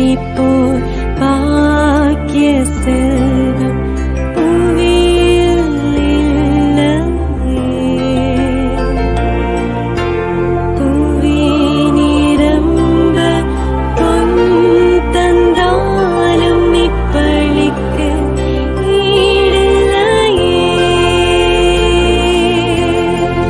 போல் பாக்கிய செல்வம் புவியில் இல்லையே. புவி நிரம்ப பொன் தந்தாலும் இப்பளிக்கு ஈடில்லையே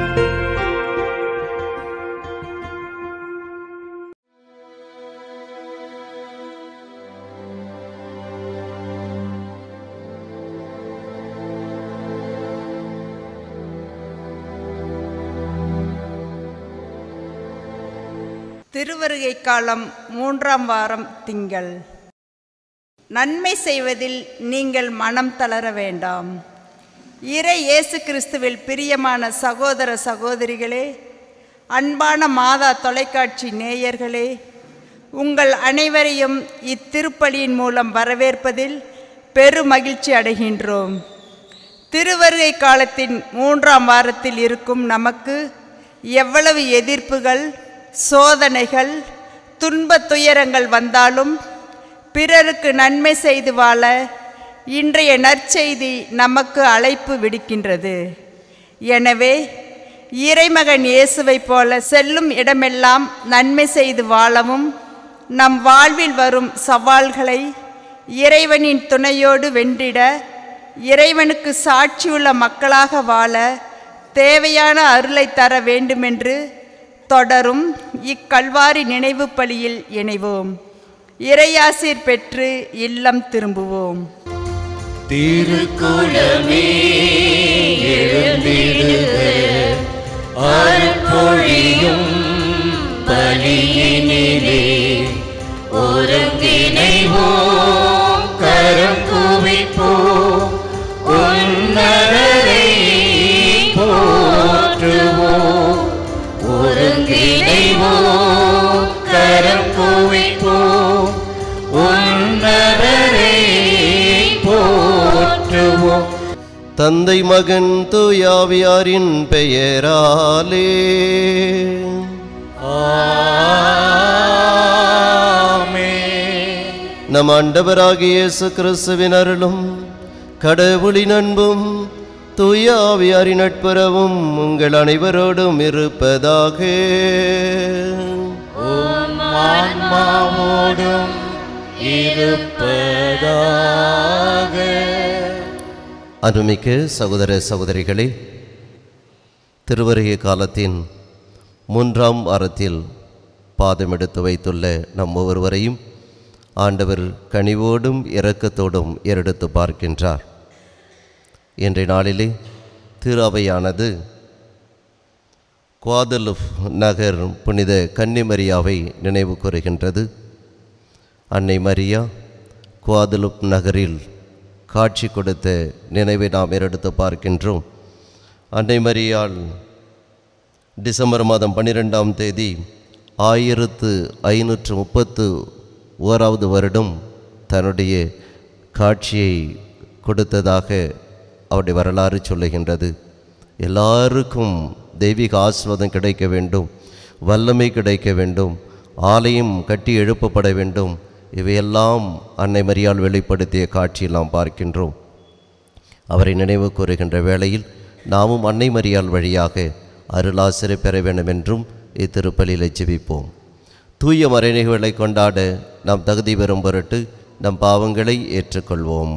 திருவருகை காலம் மூன்றாம் வாரம் திங்கள் நன்மை செய்வதில் நீங்கள் மனம் தளர வேண்டாம் இறை இயேசு கிறிஸ்துவில் பிரியமான சகோதர சகோதரிகளே அன்பான மாதா தொலைக்காட்சி நேயர்களே உங்கள் அனைவரையும் இத்திருப்பலியின் மூலம் வரவேற்பதில் பெருமகிழ்ச்சி அடைகின்றோம் திருவருகை காலத்தின் மூன்றாம் வாரத்தில் இருக்கும் நமக்கு எவ்வளவு எதிர்ப்புகள் சோதனைகள் துன்பத் துயரங்கள் வந்தாலும் பிறருக்கு நன்மை செய்து வாழ இன்றைய நற்செய்தி நமக்கு அழைப்பு விடுக்கின்றது எனவே இறைமகன் இயேசுவைப் போல செல்லும் இடமெல்லாம் நன்மை செய்து வாழவும் நம் வாழ்வில் வரும் சவால்களை இறைவனின் துணையோடு வென்றிட இறைவனுக்கு சாட்சியுள்ள மக்களாக வாழ தேவையான அருளை தர வேண்டுமென்று தொடரும் இக்கல்வாரி நினைவு பலியில் இணைவோம் இறையாசிர் பெற்று இல்லம் திரும்புவோம் திருக்குளமே எழுந்திடுக அருள்பொழியும் பலியினிலே ஒருங்கிணைவோம் கரம் குவிப்போம் உன்னதரை போற்றுவோம் ஒருங்கிணைவோம் கரம் குவிப்போம் உன்னதரை போற்றுவோம் தந்தை மகன் தூயாவியாரின் பெயராலே ஆமென். நம் ஆண்டவராகிய இயேசு கிறிஸ்துவின் அருளும் கடவுளின் அன்பும் தூயாவியாரின் நட்புறவும் உங்கள் அனைவரோடும் இருப்பதாக உம் ஆன்மாவோடும் இருப்பதாக அருமிக்க சகோதர சகோதரிகளே திருவருகை காலத்தின் மூன்றாம் வாரத்தில் பாதம் எடுத்து வைத்துள்ள நம் ஒவ்வொருவரையும் ஆண்டவர் கனிவோடும் இரக்கத்தோடும் ஏறெடுத்து பார்க்கின்றார் இன்றைய நாளிலே திரு அவையானது குவாதலுஃப் நகர் புனித கன்னிமரியாவை நினைவு கூறுகின்றது அன்னை மரியா குவாதலுப் நகரில் காட்சி கொடுத்த நினைவை நாம் ஏறெடுத்து பார்க்கின்றோம் அன்னை மரியாள் டிசம்பர் மாதம் பன்னிரெண்டாம் தேதி ஆயிரத்து ஐநூற்று முப்பத்து ஓராவது வருடம் தன்னுடைய காட்சியை கொடுத்ததாக அவருடைய வரலாறு சொல்லுகின்றது எல்லாருக்கும் தெய்வீக ஆசிர்வாதம் கிடைக்க வேண்டும் வல்லமை கிடைக்க வேண்டும் ஆலயம் கட்டி எழுப்பப்பட வேண்டும் இவையெல்லாம் அன்னை மரியாள் வெளிப்படுத்திய காட்சியில் நாம் பார்க்கின்றோம் அவரை நினைவு கூறுகின்ற வேளையில் நாமும் அன்னை மரியாள் வழியாக அருளாசிரை பெற வேண்டும் என்றும் இத்திருப்பலியில் ஜெபிப்போம் தூய மறைநிகழ்களை கொண்டாட நாம் தகுதி பெறும் பொருட்டு நம் பாவங்களை ஏற்றுக்கொள்வோம்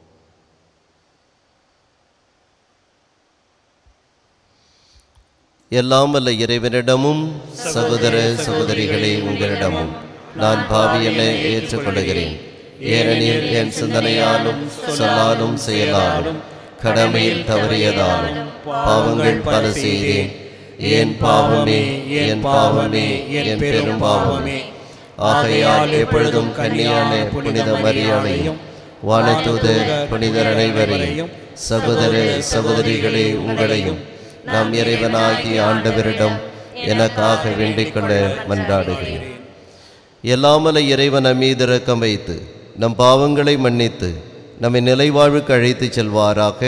எல்லாம் வல்ல இறைவனிடமும் சகோதர சகோதரிகளே உங்களிடமும் நான் பாவியனை ஏற்றுக்கொள்கிறேன் ஏனெனில் என் சிந்தனையாலும் சொல்லாலும் செயலாலும் கடமையில் தவறியதாலும் பாவங்கள் பல செய்தேன் என் பாவமே என் பாவமே என் பெரும் பாவமே ஆகையால் எப்பொழுதும் கன்னியான புனித மரியாதையும் வானதூதர் புனிதர் அனைவரையும் சகோதர சகோதரிகளே உங்களையும் நம் இறைவனாகிய ஆண்டவரிடம் எனக்காக வேண்டிக் கொள்ள மன்றாடுகிறேன் எல்லாமல இறைவன் நம் மீது இரக்கம் வைத்து நம் பாவங்களை மன்னித்து நம்மை நிலைவாழ்வுக்கு அழைத்துச் செல்வாராக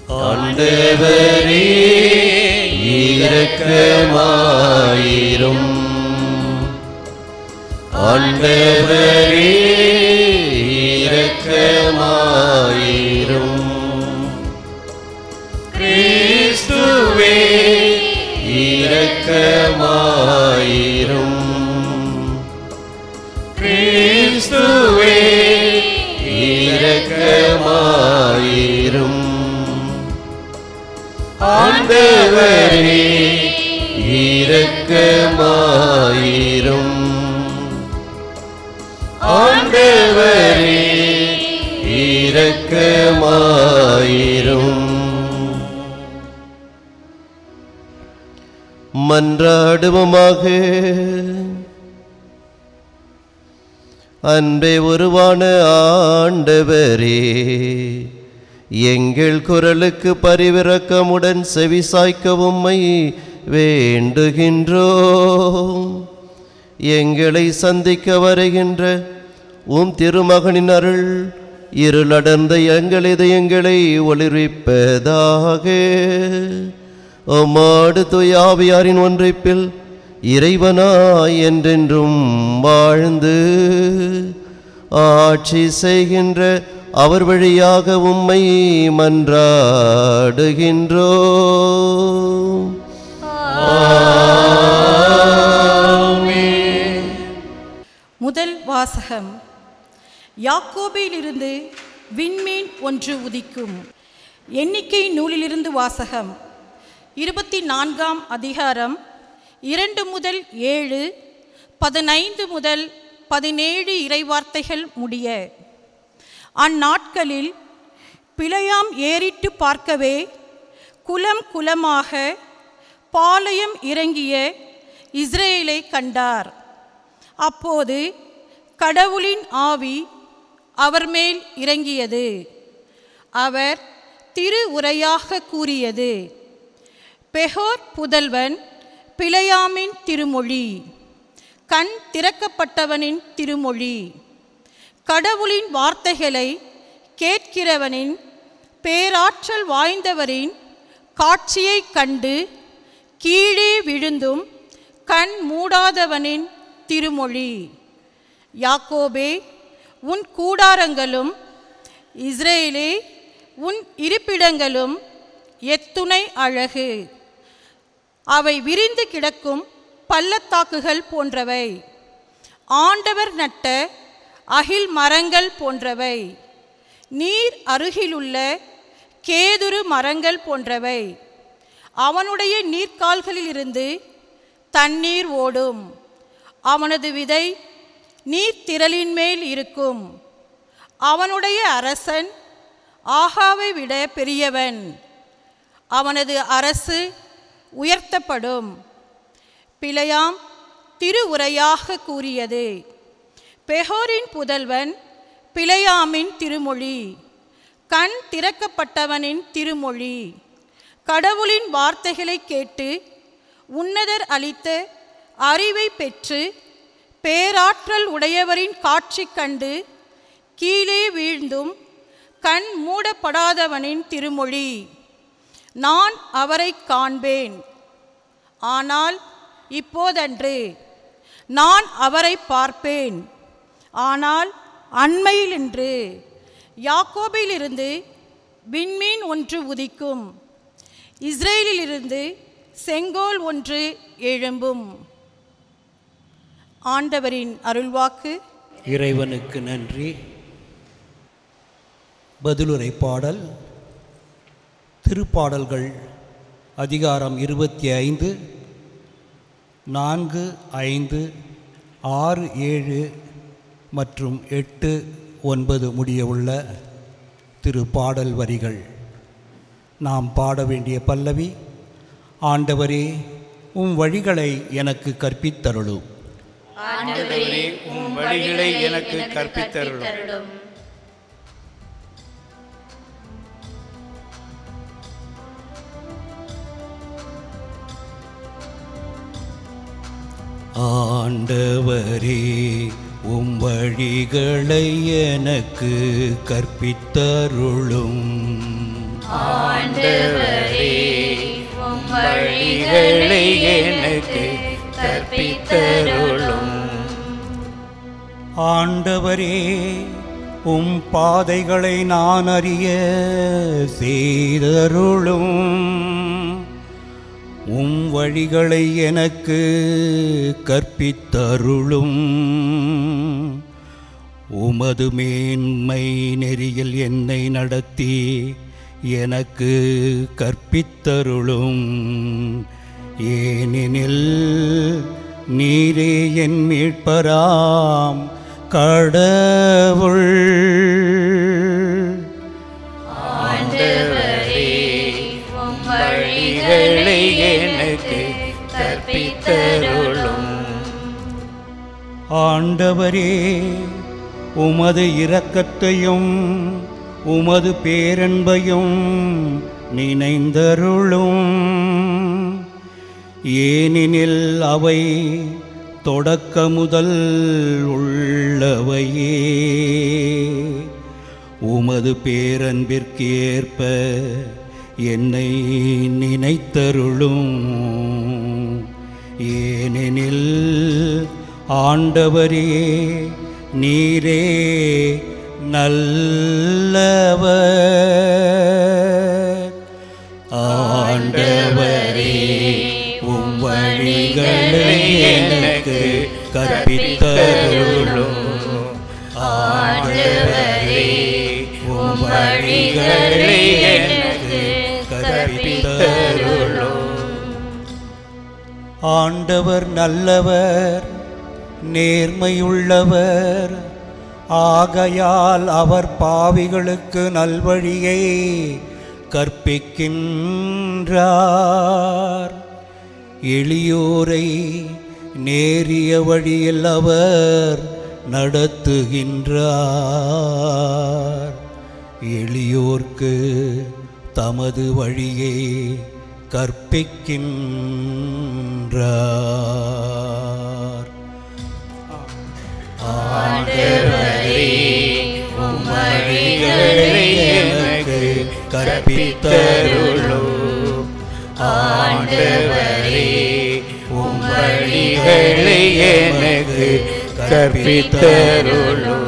ஆண்டவரே இரக்கமாயிரும் ஆண்டவரே இரக்கமாயிரும் கிறிஸ்துவே இரக்கமாயிரும் கிறிஸ்துவே இரக்கமாயிரும் ஆண்டவரே இரக்கமாயிரும் ஆண்டவரே இரக்கமாயிரும் மன்றாடுவோமாக அன்பே உருவான ஆண்டவரே எங்கள் குரலுக்கு பரிவிறக்கமுடன் செவிசாய்க்க உம்மை வேண்டுகின்றோம் எங்களை சந்திக்க வருகின்ற உம் திருமகனின் அருள் இருளடர்ந்த எங்கள் இதயங்களை ஒளிர்விப்பதாக உம்மாடு துயாவியாரின் ஒன்றைப்பில் இறைவனாய் என்றென்றும் வாழ்ந்து ஆட்சி செய்கின்ற அவர் வழியாக உம்மை மன்றாடுகின்றோம் முதல் வாசகம் யாக்கோபிலிருந்து விண்மீன் ஒன்று உதிக்கும் எண்ணிக்கை நூலிலிருந்து வாசகம் இருபத்தி நான்காம் அதிகாரம் இரண்டு முதல் ஏழு பதினைந்து முதல் பதினேழு இறைவார்த்தைகள் முடிய அந்நாட்களில் பிழையாம் ஏறிட்டு பார்க்கவே குலம் குலமாக பாளையம் இறங்கிய இஸ்ரேலை கண்டார் அப்போது கடவுளின் ஆவி அவர் மேல் இறங்கியது அவர் திரு உரையாக கூறியது பெஹோர் புதல்வன் பிழையாமின் திருமொழி கண் திறக்கப்பட்டவனின் திருமொழி கடவுளின் வார்த்தைகளை கேட்கிறவனின் பேராற்றல் வாய்ந்தவரின் காட்சியைக் கண்டு கீழே விழுந்தும் கண் மூடாதவனின் திருமொழி யாக்கோபே உன் கூடாரங்களும் இஸ்ரேலே உன் இருப்பிடங்களும் எத்துணை அழகு அவை விரிந்து கிடக்கும் பள்ளத்தாக்குகள் போன்றவை ஆண்டவர் நட்ட அகில் மரங்கள் போன்றவை நீர் அருகிலுள்ள கேதுரு மரங்கள் போன்றவை அவனுடைய நீர்க்கால்களிலிருந்து தண்ணீர் ஓடும் அவனது விதை நீர்த்திரளின் மேல் இருக்கும் அவனுடைய அரசன் ஆகாவை விட பெரியவன் அவனது அரசு உயர்த்தப்படும் பிழையாம் திரு உரையாக கூறியது பெஹோரின் புதல்வன் பிழையாமின் திருமொழி கண் திறக்கப்பட்டவனின் திருமொழி கடவுளின் வார்த்தைகளை கேட்டு உன்னதர் அளித்த அறிவை பெற்று பேராற்றல் உடையவரின் காட்சி கண்டு கீழே வீழ்ந்தும் கண் மூடப்படாதவனின் திருமொழி நான் அவரை காண்பேன் ஆனால் இப்போதன்று நான் அவரை பார்ப்பேன் ஆனால் அண்மையிலின்று யாக்கோபிலிருந்து விண்மீன் ஒன்று உதிக்கும் இஸ்ரேலிலிருந்து செங்கோல் ஒன்று எழும்பும் ஆண்டவரின் அருள்வாக்கு இறைவனுக்கு நன்றி பதிலுரை பாடல் திருப்பாடல்கள் அதிகாரம் இருபத்தி ஐந்து நான்கு ஐந்து ஆறு ஏழு மற்றும் எட்டு ஒன்பது முடிய உள்ள திருப்பாடல் வரிகள் நாம் பாட வேண்டிய பல்லவி ஆண்டவரே உம் வழிகளை எனக்கு கற்பித்தருளும் ஆண்டவரே உம் வழிகளை எனக்கு கற்பித்தருளும் ஆண்டவரே உம் வழிகளை எனக்கு கற்பித்தருளும் ஆண்டவரே ஆண்டவரே உம் வழிகளை எனக்கு கற்பித்தருளும் ஆண்டவரே உம் பாதைகளை நான் அறிய செய்தருளும் உம் வழிகளை எனக்கு கற்பித்தருளும் உமது மேன்மை நெறியில் என்னை நடத்தி எனக்கு கற்பித்தருளும் ஏனெனில் நீரே என் மீட்பராம் கடவுள் ஆண்டவரே உம் வழிகளை எனக்கு கற்பித்தருளும் ஆண்டவரே உமது இரக்கத்தையும் உமது பேரன்பையும் நினைந்தருளும் ஏனெனில் அவை தொடக்க முதல் உள்ளவையே உமது பேரன்பிற்கு ஏற்ப என்னை நினைத்தருளும் ஏனெனில் ஆண்டவரே நீரே நல்லவர் ஆண்டவரே உம் வழிகளை எனக்கு கற்பித்தருளும் ஆண்டவரே உம் வழிகளை எனக்கு கற்பித்தருளும் ஆண்டவர் நல்லவர் நேர்மையுள்ளவர் ஆகையால் அவர் பாவிகளுக்கு நல்வழியை கற்பிக்கின்றார் எளியோரை நேரிய வழியில் அவர் நடத்துகின்றார் எளியோர்க்கு தமது வழியை கற்பிக்கின்றார் வழிகளை எனக்கு கற்பித்தருளும் ஆண்டவரே உம் வழிகளை எனக்கு கற்பித்தருளும்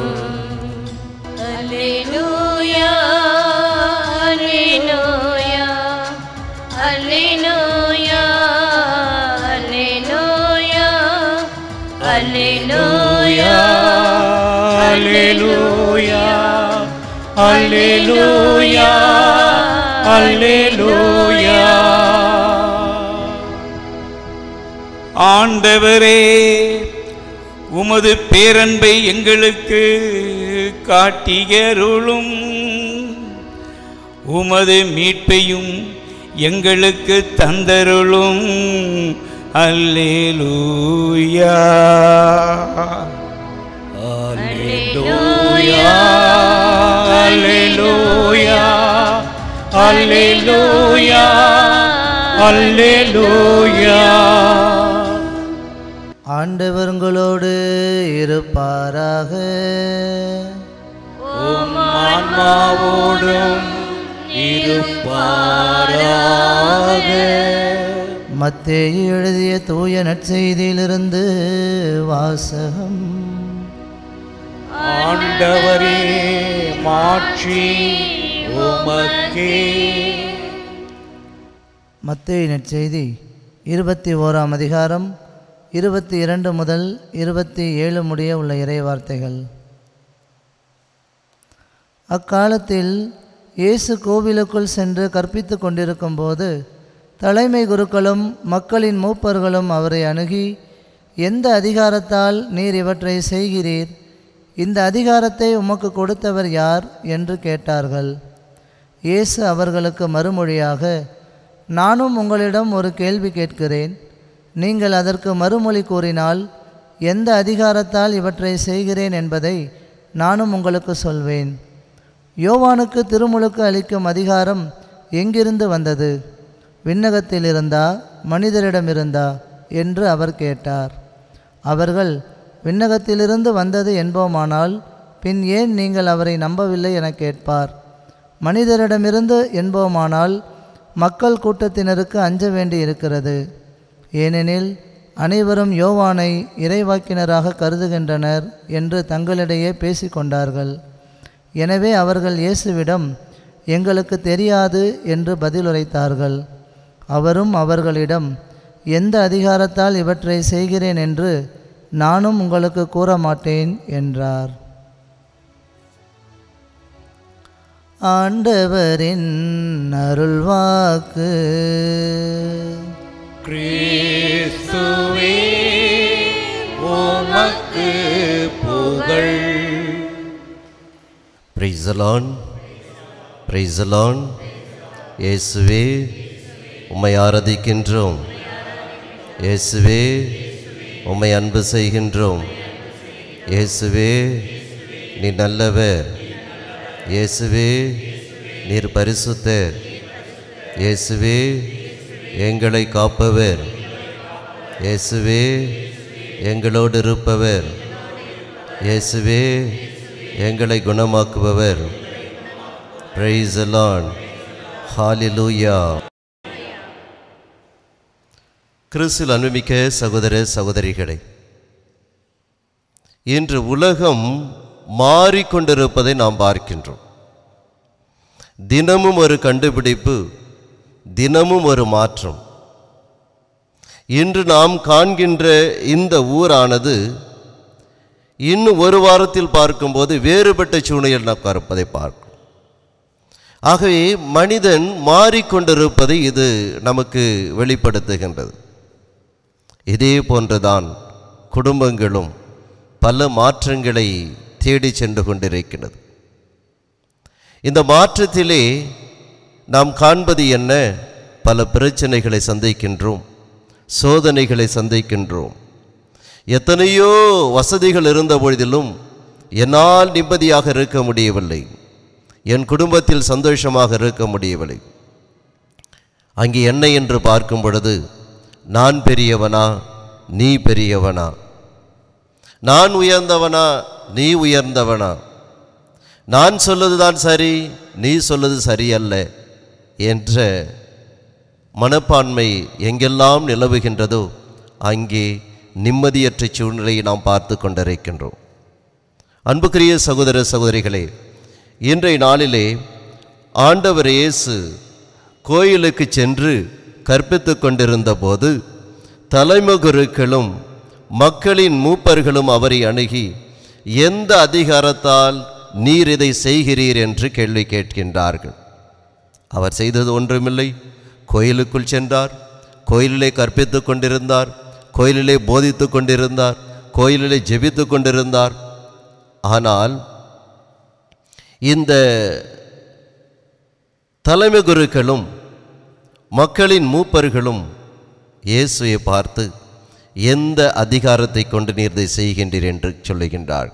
Alleluia, Alleluia, Alleluia, Alleluia, Alleluia, அல்லேலூயா அல்லேலூயா அல்லேலூயா ஆண்டவரே உமது பேரன்பை எங்களுக்கு காட்டியருளும் உமது மீட்பையும் எங்களுக்கு தந்தருளும் அல்லேலூயா அல்லேலூயா அல்லேலூயா அல்லேலூயா அல்லேலூயா ஆண்டவர் உங்களோடு இருப்பாராக ஆன்மாவோடும் இருப்பாராக மத்தேயு எழுதிய தூய நற்செய்தியிலிருந்து வாசகம் ஆண்டவரே மாற்றி உமக்கே மத்தேயு நற்செய்தி இருபத்தி ஓராம் அதிகாரம் இருபத்தி இரண்டு முதல் இருபத்தி ஏழு முடிய உள்ள இறை வார்த்தைகள் அக்காலத்தில் இயேசு கோவிலுக்குள் சென்று கற்பித்து கொண்டிருக்கும்போது தலைமை குருக்களும் மக்களின் மூப்பர்களும் அவரை அணுகி எந்த அதிகாரத்தால் நீர் இவற்றை செய்கிறீர் இந்த அதிகாரத்தை உமக்கு கொடுத்தவர் யார் என்று கேட்டார்கள் இயேசு அவர்களுக்கு மறுமொழியாக நானும் உங்களிடம் ஒரு கேள்வி கேட்கிறேன் நீங்கள் அதற்கு மறுமொழி கூறினால் எந்த அதிகாரத்தால் இவற்றை செய்கிறேன் என்பதை நானும் உங்களுக்கு சொல்வேன் யோவானுக்கு திருமுழுக்கு அளிக்கும் அதிகாரம் எங்கிருந்து வந்தது விண்ணகத்திலிருந்தா மனிதரிடமிருந்தா என்று அவர் கேட்டார் அவர்கள் விண்ணகத்திலிருந்து வந்தது என்போமானால் பின் ஏன் நீங்கள் அவரை நம்பவில்லை என கேட்பார் மனிதரிடமிருந்து என்போமானால் மக்கள் கூட்டத்தினருக்கு அஞ்ச வேண்டி இருக்கிறது ஏனெனில் அனைவரும் யோவானை இறைவாக்கினராக கருதுகின்றனர் என்று தங்களிடையே பேசிக்கொண்டார்கள் எனவே அவர்கள் இயேசுவிடம் எங்களுக்கு தெரியாது என்று பதிலுரைத்தார்கள் அவரும் அவர்களிடம் எந்த அதிகாரத்தால் இவற்றை செய்கிறேன் என்று நானும் உங்களுக்கு கூற மாட்டேன் என்றார் ஆண்டவரின் அருள்வாக்கு கிறிஸ்துவே உமக்கு புகழ் பிரைசலான் பிரைசலான் இயேசுவே உம்மை ஆராதிக்கின்றோம் இயேசுவே உம்மை அன்பு செய்கின்றோம் இயேசுவே நீ நல்லவர் இயேசுவே நீர் பரிசுத்தர் இயேசுவே எங்களை காப்பவர் இயேசுவே எங்களோடு இருப்பவர் இயேசுவே எங்களை குணமாக்குபவர் பிரைஸ் அலான் ஹாலிலூயா கிறிஸ்துவில் அன்புமிக்க சகோதர சகோதரிகளே இன்று உலகம் மாறிக்கொண்டிருப்பதை நாம் பார்க்கின்றோம் தினமும் ஒரு கண்டுபிடிப்பு தினமும் ஒரு மாற்றம் இன்று நாம் காண்கின்ற இந்த ஊரானது இன்னும் ஒரு வாரத்தில் பார்க்கும்போது வேறுபட்ட சூழ்நிலையில் நாம் பார்ப்பதை பார்க்கும் ஆகவே மனிதன் மாறிக்கொண்டிருப்பதை இது நமக்கு வெளிப்படுத்துகின்றது இதே போன்றுதான் குடும்பங்களும் பல மாற்றங்களை தேடி சென்று கொண்டிருக்கிறது இந்த மாற்றத்திலே நாம் காண்பது என்ன பல பிரச்சனைகளை சந்திக்கின்றோம் சோதனைகளை சந்திக்கின்றோம் எத்தனையோ வசதிகள் இருந்த பொழுதிலும் என்னால் நிம்மதியாக இருக்க முடியவில்லை என் குடும்பத்தில் சந்தோஷமாக இருக்க முடியவில்லை அங்கே என்ன என்று பார்க்கும் பொழுது நான் பெரியவனா நீ பெரியவனா நான் உயர்ந்தவனா நீ உயர்ந்தவனா நான் சொல்லுதுதான் சரி நீ சொல்லுது சரியல்ல என்ற மனப்பான்மை எங்கெல்லாம் நிலவுகின்றதோ அங்கே நிம்மதியற்ற சூழ்நிலையை நாம் பார்த்து கொண்டிருக்கின்றோம் அன்புக்குரிய சகோதர சகோதரிகளே இன்றைய நாளிலே ஆண்டவர் இயேசு கோயிலுக்கு சென்று கற்பித்து கொண்டிருந்த போது தலைமகுருக்களும் மக்களின் மூப்பர்களும் அவரை அணுகி எந்த அதிகாரத்தால் நீர் இதை செய்கிறீர் என்று கேள்வி கேட்கின்றார்கள் அவர் செய்தது ஒன்றுமில்லை கோயிலுக்குள் சென்றார் கோயிலிலே கற்பித்து கொண்டிருந்தார் கோயிலிலே போதித்து கொண்டிருந்தார் கோயிலிலே ஜெபித்து கொண்டிருந்தார் ஆனால் இந்த தலைமை குருக்களும் மக்களின் மூப்பர்களும் இயேசுவை பார்த்து எந்த அதிகாரத்தை கொண்டு நீர் இதை செய்கின்றீர் என்று சொல்லுகின்றார்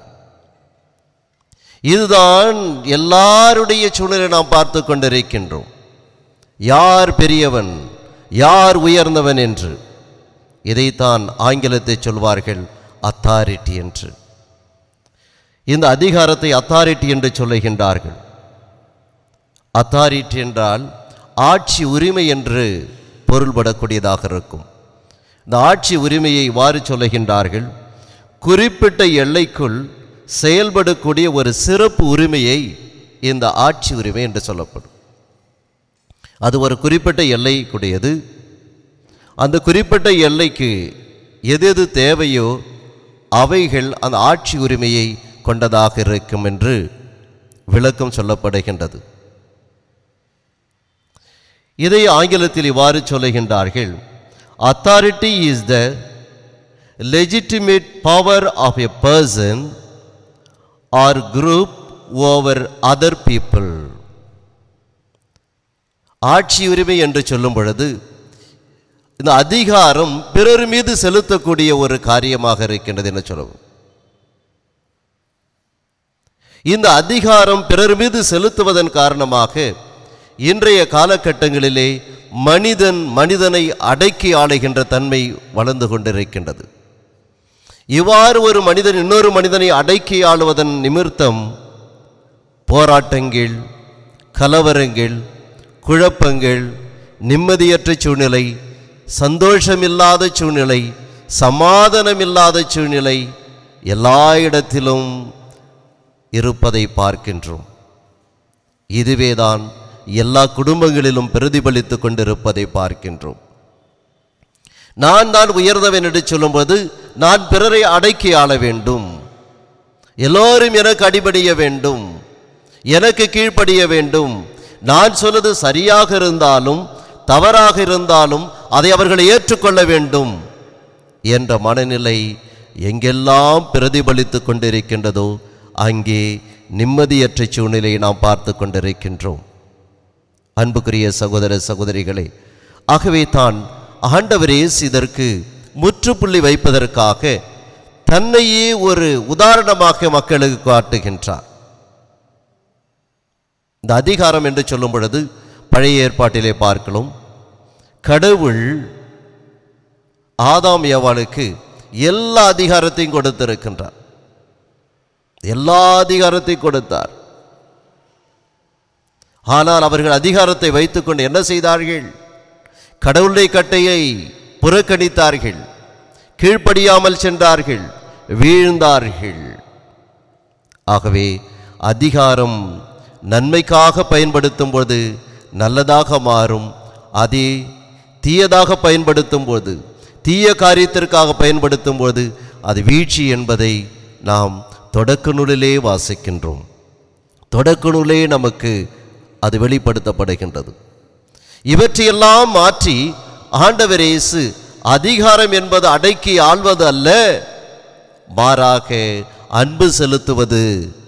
இதுதான் எல்லாருடைய சூழ்நிலை நாம் பார்த்து கொண்டிருக்கின்றோம் யார் பெரியவன் யார் உயர்ந்தவன் என்று இதைத்தான் ஆங்கிலத்தை சொல்வார்கள் அத்தாரிட்டி என்று இந்த அதிகாரத்தை அத்தாரிட்டி என்று சொல்லுகின்றார்கள் அத்தாரிட்டி என்றால் ஆட்சி உரிமை என்று பொருள்படக்கூடியதாக இருக்கும் இந்த ஆட்சி உரிமையை இவ்வாறு சொல்லுகின்றார்கள் குறிப்பிட்ட எல்லைக்குள் செயல்படக்கூடிய ஒரு சிறப்பு உரிமையை இந்த ஆட்சி உரிமை என்று சொல்லப்படும் அது ஒரு குறிப்பிட்ட எல்லைக்குடையது அந்த குறிப்பிட்ட எல்லைக்கு எது எது தேவையோ அவைகள் அந்த ஆட்சி உரிமையை கொண்டதாக இருக்கும் என்று விளக்கம் சொல்லப்படுகின்றது இதை ஆங்கிலத்தில் இவ்வாறு சொல்லுகின்றார்கள் authority is the legitimate power of a person or group over other people ஆட்சி உரிமை என்று சொல்லும் பொழுது இந்த அதிகாரம் பிறர் மீது செலுத்தக்கூடிய ஒரு காரியமாக இருக்கின்றது என்று சொல்லவும் இந்த அதிகாரம் பிறர் மீது செலுத்துவதன் காரணமாக இன்றைய காலகட்டங்களிலே மனிதன் மனிதனை அடக்கி ஆளுகின்ற தன்மை வளர்ந்து கொண்டிருக்கின்றது இவ்வாறு ஒரு மனிதன் இன்னொரு மனிதனை அடக்கி ஆளுவதன் நிமித்தம் போராட்டங்கள் கலவரங்கள் குழப்பங்கள் நிம்மதியற்ற சூழ்நிலை சந்தோஷமில்லாத சூழ்நிலை சமாதானமில்லாத சூழ்நிலை எல்லா இடத்திலும் இருப்பதை பார்க்கின்றோம் இதுவேதான் எல்லா குடும்பங்களிலும் பிரதிபலித்து கொண்டிருப்பதை பார்க்கின்றோம் நான் தான் உயர்ந்தவன் என்று சொல்லும்போது நான் பிறரை அடக்கி ஆள வேண்டும் எல்லோரும் எனக்கு அடிபடிய வேண்டும் எனக்கு கீழ்ப்படிய வேண்டும் நான் சொன்னது சரியாக இருந்தாலும் தவறாக இருந்தாலும் அதை அவர்கள் ஏற்றுக்கொள்ள வேண்டும் என்ற மனநிலை எங்கெல்லாம் பிரதிபலித்து கொண்டிருக்கின்றதோ அங்கே நிம்மதியற்ற சூழ்நிலையை நாம் பார்த்து கொண்டிருக்கின்றோம் அன்புக்குரிய சகோதர சகோதரிகளே ஆகவே தான் ஆண்டவர் இயேசு இதற்கு முற்றுப்புள்ளி வைப்பதற்காக தன்னையே ஒரு உதாரணமாக மக்களுக்கு காட்டுகின்றார் இந்த அதிகாரம் என்று சொல்லும் பொழுது பழைய ஏற்பாட்டிலே பார்க்கலாம் கடவுள் ஆதாம் ஏவாளுக்கு எல்லா அதிகாரத்தையும் கொடுத்திருக்கின்றார் எல்லா அதிகாரத்தையும் கொடுத்தார் ஆனால் அவர்கள் அதிகாரத்தை வைத்துக்கொண்டு என்ன செய்தார்கள் கடவுளுடைய கட்டையை புறக்கணித்தார்கள் கீழ்ப்படியாமல் சென்றார்கள் வீழ்ந்தார்கள் ஆகவே அதிகாரம் நன்மைக்காக பயன்படுத்தும் போது நல்லதாக மாறும் அதே தீயதாக பயன்படுத்தும் போது தீய காரியத்திற்காக பயன்படுத்தும் போது அது வீழ்ச்சி என்பதை நாம் தொடக்க நூலிலே வாசிக்கின்றோம் தொடக்க நூலே நமக்கு அது வெளிப்படுத்தப்படுகின்றது இவற்றையெல்லாம் மாற்றி ஆண்டவர் இயேசு அதிகாரம் என்பது அடக்கி ஆள்வது அல்ல மாறாக அன்பு செலுத்துவது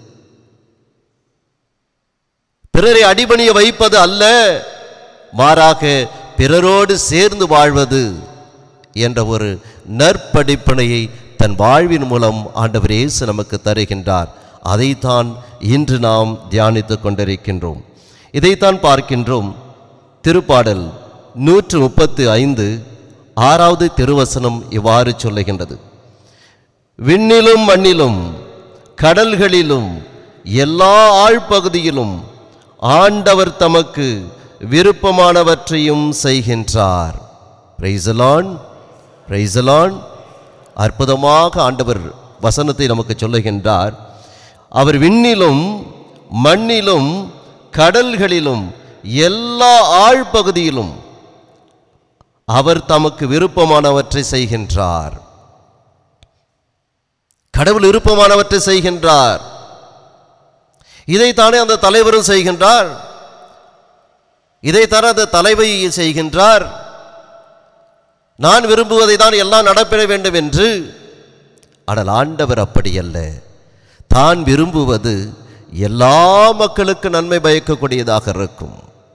பிறரை அடிபணிய வைப்பது அல்ல மாறாக பிறரோடு சேர்ந்து வாழ்வது என்ற ஒரு நற்படிப்பனையை தன் வாழ்வின் மூலம் ஆண்டவர் இயேசு நமக்கு தருகின்றார் அதைத்தான் இன்று நாம் தியானித்துக் கொண்டிருக்கின்றோம் இதைத்தான் பார்க்கின்றோம் திருப்பாடல் நூற்று முப்பத்து ஐந்து ஆறாவது திருவசனம் இவ்வாறு சொல்லுகின்றது விண்ணிலும் மண்ணிலும் கடல்களிலும் எல்லா ஆழ்பகுதியிலும் ஆண்டவர் தமக்கு விருப்பமானவற்றையும் செய்கின்றார் பிரைசலான் பிரைசலான் அற்புதமாக ஆண்டவர் வசனத்தை நமக்கு சொல்லுகின்றார் அவர் விண்ணிலும் மண்ணிலும் கடல்களிலும் எல்லா ஆழ்பகுதியிலும் அவர் தமக்கு விருப்பமானவற்றை செய்கின்றார் கடவுள் விருப்பமானவற்றை செய்கின்றார் இதைத்தானே அந்த தலைவரும் செய்கின்றார் இதைத்தானே அந்த தலைவை செய்கின்றார் நான் விரும்புவதை தான் எல்லாம் நடைபெற வேண்டும் என்று ஆனால் ஆண்டவர் அப்படி அல்ல தான் விரும்புவது எல்லா மக்களுக்கு நன்மை பயக்கக்கூடியதாக இருக்கும்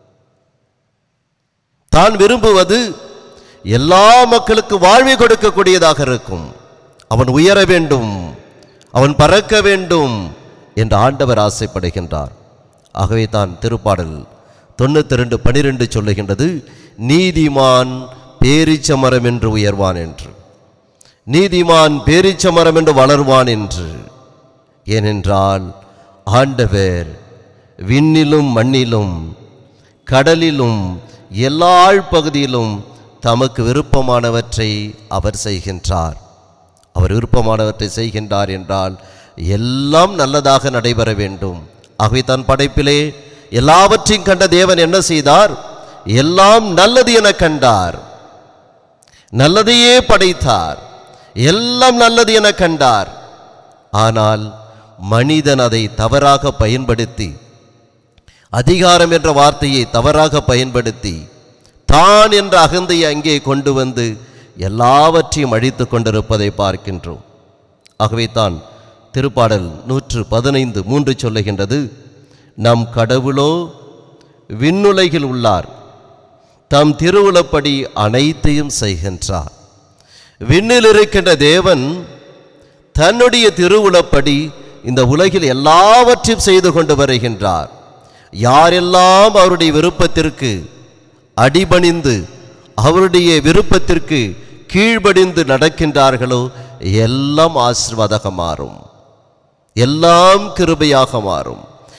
தான் விரும்புவது எல்லா மக்களுக்கு வாழ்வை கொடுக்கக்கூடியதாக இருக்கும் அவன் உயர வேண்டும் அவன் பறக்க வேண்டும் என்று ஆண்டவர் ஆசைப்படுகின்றார் ஆகவே தான் திருப்பாடல் தொண்ணூத்தி ரெண்டு பனிரெண்டு சொல்லுகின்றது நீதிமான் பேரிச்ச மரம் என்று உயர்வான் என்று நீதிமான் பேரிச்ச மரம் என்று வளர்வான் என்று ஏனென்றால் ஆண்டவர் விண்ணிலும் மண்ணிலும் கடலிலும் எல்லா ஆழ்பகுதியிலும் தமக்கு விருப்பமானவற்றை அவர் செய்கின்றார் அவர் விருப்பமானவற்றை செய்கின்றார் என்றால் எல்லாம் நல்லதாக நடைபெற வேண்டும் ஆகவே தன் படைப்பிலே எல்லாவற்றையும் கண்ட தேவன் என்ன செய்தார் எல்லாம் நல்லது என கண்டார் நல்லதையே படைத்தார் எல்லாம் நல்லது என கண்டார் ஆனால் மனிதன் அதை தவறாக பயன்படுத்தி அதிகாரம் என்ற வார்த்தையை தவறாக பயன்படுத்தி தான் என்ற அகந்தையை அங்கே கொண்டு வந்து எல்லாவற்றையும் அழித்து கொண்டிருப்பதை பார்க்கின்றோம் ஆகவே தான் திருப்பாடல் நூற்று பதினைந்து மூன்று சொல்லுகின்றது நம் கடவுளோ விண்ணுலகில் உள்ளார் தம் திருவுளப்படி அனைத்தையும் செய்கின்றார் விண்ணில் இருக்கின்ற தேவன் தன்னுடைய திருவுளப்படி இந்த உலகில் எல்லாவற்றையும் செய்து கொண்டு வருகின்றார் யாரெல்லாம் அவருடைய விருப்பத்திற்கு அடிபணிந்து அவருடைய விருப்பத்திற்கு கீழ்ப்படிந்து நடக்கின்றார்களோ எல்லாம் ஆசீர்வாதக மாறும் எல்லாம் கிருபையாக மாறும்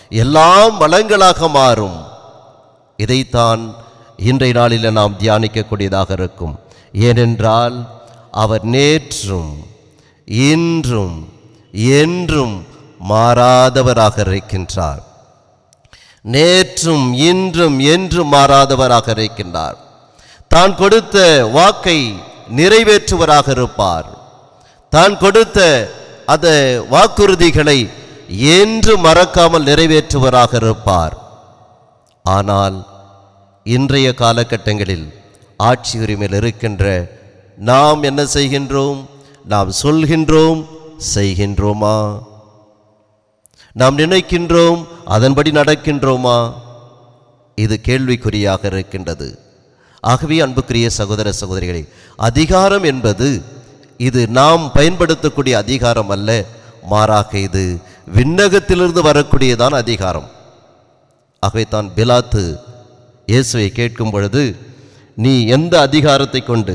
எல்லாம் வளங்களாக மாறும் இதைத்தான் இன்றைய நாளில் நாம் தியானிக்கக்கூடியதாக இருக்கும் ஏனென்றால் அவர் நேற்றும் இன்றும் என்றும் மாறாதவராக இருக்கின்றார் நேற்றும் இன்றும் என்றும் மாறாதவராக இருக்கின்றார் தான் கொடுத்த வாக்கை நிறைவேற்றுவராக இருப்பார் தான் கொடுத்த அந்த வாக்குறுதிகளை என்று மறக்காமல் நிறைவேற்றுவராக இருப்பார் ஆனால் இன்றைய காலகட்டங்களில் ஆட்சி உரிமையில் இருக்கின்ற நாம் என்ன செய்கின்றோம் நாம் சொல்கின்றோம் செய்கின்றோமா நாம் நினைக்கின்றோம் அதன்படி நடக்கின்றோமா இது கேள்விக்குறியாக இருக்கின்றது ஆகவே அன்புக்குரிய சகோதர சகோதரிகளே அதிகாரம் என்பது இது நாம் பயன்படுத்தக்கூடிய அதிகாரம் அல்ல மாறாக இது விண்ணகத்திலிருந்து வரக்கூடியதான் அதிகாரம் ஆகவே தான் பிலாத்து இயேசுவை கேட்கும் பொழுது நீ எந்த அதிகாரத்தை கொண்டு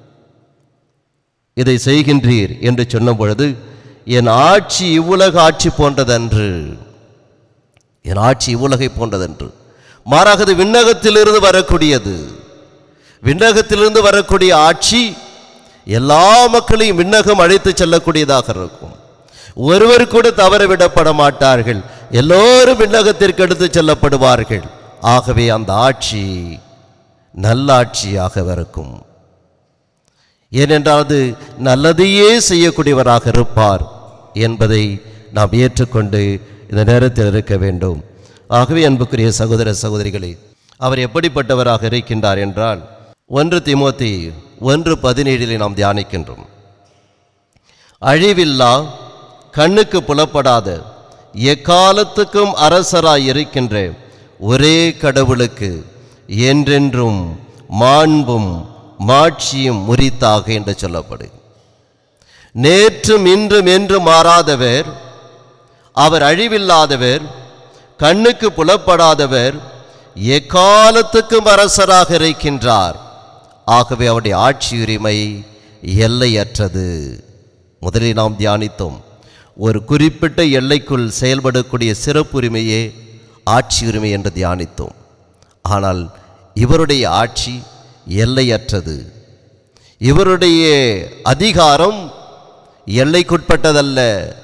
இதை செய்கின்றீர் என்று சொன்ன பொழுது என் ஆட்சி இவ்வுலக ஆட்சி போன்றதன்று என் ஆட்சி இவ்வுலகை போன்றதன்று மாறாக அது விண்ணகத்திலிருந்து வரக்கூடியது விண்ணகத்திலிருந்து வரக்கூடிய ஆட்சி எல்லா மக்களையும் விண்ணகம் அழைத்து செல்லக்கூடியதாக இருக்கும் ஒருவர் கூட தவற விடப்பட மாட்டார்கள் எல்லோரும் விண்ணகத்திற்கு எடுத்து செல்லப்படுவார்கள் ஆகவே அந்த ஆட்சி நல்லாட்சியாக இருக்கும் ஏனென்றால் அது நல்லதையே செய்யக்கூடியவராக இருப்பார் என்பதை நாம் ஏற்றுக்கொண்டு இந்த நேரத்தில் இருக்க வேண்டும் ஆகவே அன்புக்குரிய சகோதர சகோதரிகளே அவர் எப்படிப்பட்டவராக இருக்கின்றார் என்றால் ஒன்று திமோத்தி ஒன்று பதினேழிலே நாம் தியானிக்கின்றோம் அழிவில்லா கண்ணுக்கு புலப்படாத எக்காலத்துக்கும் அரசராய் இருக்கின்ற ஒரே கடவுளுக்கு என்றென்றும் மாண்பும் மாட்சியும் முறித்தாக என்று சொல்லப்படு நேற்றும் இன்றும் என்று மாறாதவர் அவர் அழிவில்லாதவர் கண்ணுக்கு புலப்படாதவர் எக்காலத்துக்கும் அரசராக இருக்கின்றார் ஆகவே அவருடைய ஆட்சி உரிமை எல்லையற்றது முதலில் நாம் தியானித்தோம் ஒரு குறிப்பிட்ட எல்லைக்குள் செயல்படக்கூடிய சிறப்புரிமையே ஆட்சி உரிமை என்று தியானித்தோம் ஆனால் இவருடைய ஆட்சி எல்லையற்றது இவருடைய அதிகாரம் எல்லைக்குட்பட்டதல்ல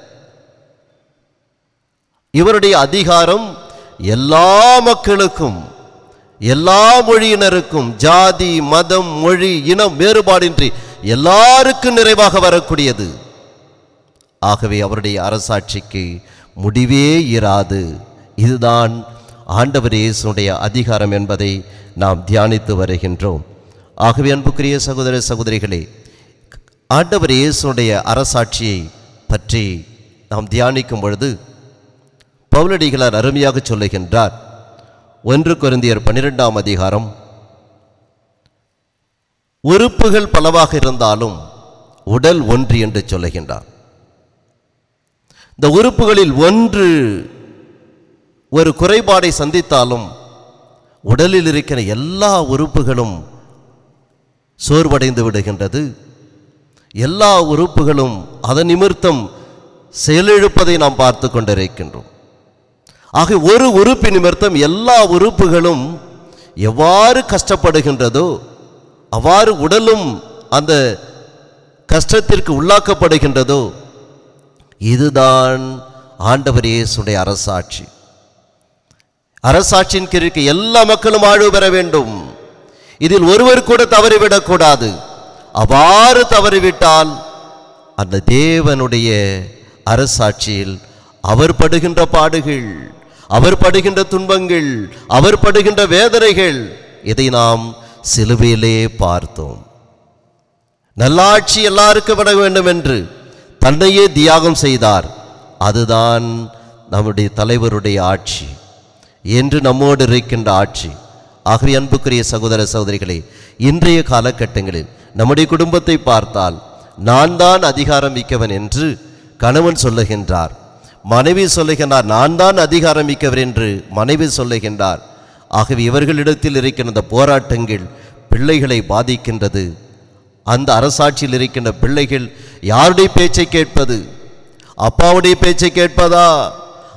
இவருடைய அதிகாரம் எல்லா மக்களுக்கும் எல்லா மொழியினருக்கும் ஜாதி மதம் மொழி இனம் வேறுபாடின்றி எல்லாருக்கும் நிறைவாக வரக்கூடியது ஆகவே அவருடைய அரசாட்சிக்கு முடிவே இராது இதுதான் ஆண்டவர் இயேசுடைய அதிகாரம் என்பதை நாம் தியானித்து வருகின்றோம் ஆகவே அன்புக்குரிய சகோதர சகோதரிகளே ஆண்டவர் இயேசுடைய அரசாட்சியை பற்றி நாம் தியானிக்கும் பொழுது பவுலடிகளார் அருமையாக சொல்லுகின்றார் ஒன்று கொரிந்தியர் பன்னிரெண்டாம் அதிகாரம் உறுப்புகள் பலவாக இருந்தாலும் உடல் ஒன்று என்று சொல்லுகின்றார் இந்த உறுப்புகளில் ஒன்று ஒரு குறைபாடை சந்தித்தாலும் உடலில் இருக்கிற எல்லா உறுப்புகளும் சோர்வடைந்து விடுகின்றது எல்லா உறுப்புகளும் அதன் நிமித்தம் செயலிழப்பதை நாம் பார்த்து கொண்டிருக்கின்றோம் ஆக ஒரு உறுப்பு நிமித்தம் எல்லா உறுப்புகளும் எவ்வாறு கஷ்டப்படுகின்றதோ அவ்வாறு உடலும் அந்த கஷ்டத்திற்கு உள்ளாக்கப்படுகின்றதோ இதுதான் ஆண்டவர் இயேசுடைய அரசாட்சி அரசாட்சியின் கீழ்க்கு எல்லா மக்களும் ஆழ்வு பெற வேண்டும் இதில் ஒருவர் கூட தவறிவிடக்கூடாது அவ்வாறு தவறிவிட்டால் அந்த தேவனுடைய அரசாட்சியில் அவர் படுகின்ற பாடுகள் அவர் படுகின்ற துன்பங்கள் அவர் படுகின்ற வேதனைகள் இதை நாம் சிலுவையிலே பார்த்தோம் நல்லாட்சி எல்லாருக்கும் விட வேண்டும் என்று தன்னையே தியாகம் செய்தார் அதுதான் நம்முடைய தலைவருடைய ஆட்சி என்று நம்மோடு இருக்கின்ற ஆட்சி ஆகவே அன்புக்குரிய சகோதர சகோதரிகளே இன்றைய காலகட்டங்களில் நம்முடைய குடும்பத்தை பார்த்தால் நான் தான் அதிகாரம் மிக்கவன் என்று கணவன் சொல்லுகின்றார் மனைவி சொல்லுகின்றார் நான் தான் அதிகாரம் மிக்கவர் என்று மனைவி சொல்லுகின்றார் ஆகவே இவர்களிடத்தில் இருக்கின்ற இந்த போராட்டங்கள் பிள்ளைகளை பாதிக்கின்றது அந்த அரசாட்சியில் இருக்கின்ற பிள்ளைகள் யாருடைய பேச்சை கேட்பது அப்பாவுடைய பேச்சை கேட்பதா